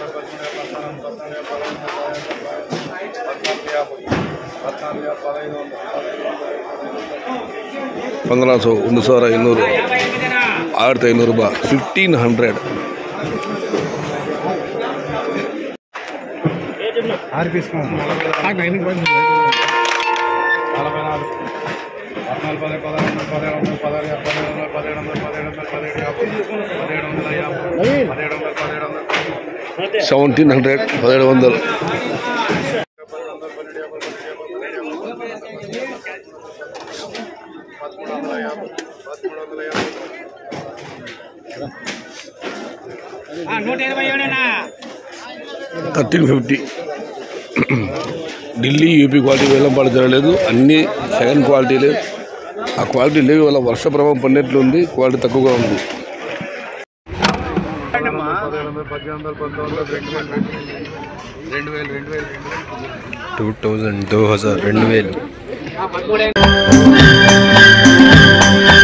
ಪಂದ್ರ ಸौ ಒಂದು ಸಾವಿರ ಐನೂರು ಆಯಿರತ್ತಿ ಐನೂರು ರೂಪಾಯಿ ಫಿಫ್ಟೀನ್ ಹಂಡ್ರೆಡ್ ఆరు తీసుకోండి నాకు నైన్ నలభై నాలుగు పద్నాలుగు పది పదహారు పదిహేడు వందల పదహారు పదిహేడు వందల పదిహేడు వందల పదిహేడు యాభై పదిహేడు వందల యాభై పదిహేడు వందల పదిహేడు వందల సెవెంటీన్ హండ్రెడ్ పదిహేడు వందలు పదమూడు వందల యాభై పదమూడు వందల యాభై నూట ఇరవై ఏడేనా thirteen fifty Delhi UP quality వేలంపాటు జరగలేదు అన్ని సెకండ్ క్వాలిటీలే ఆ క్వాలిటీ లేవు వల్ల వర్ష ప్రభావం పడినట్లుంది క్వాలిటీ తక్కువగా ఉంది పదిహేడు వందల పద్దెనిమిది వందల పంతొమ్మిది వందల రెండు వేలు రెండు వేలు రెండు వేలు రెండు వేలు टू थाउजेंड दो हज़ार రెండు వేలు పదమూడు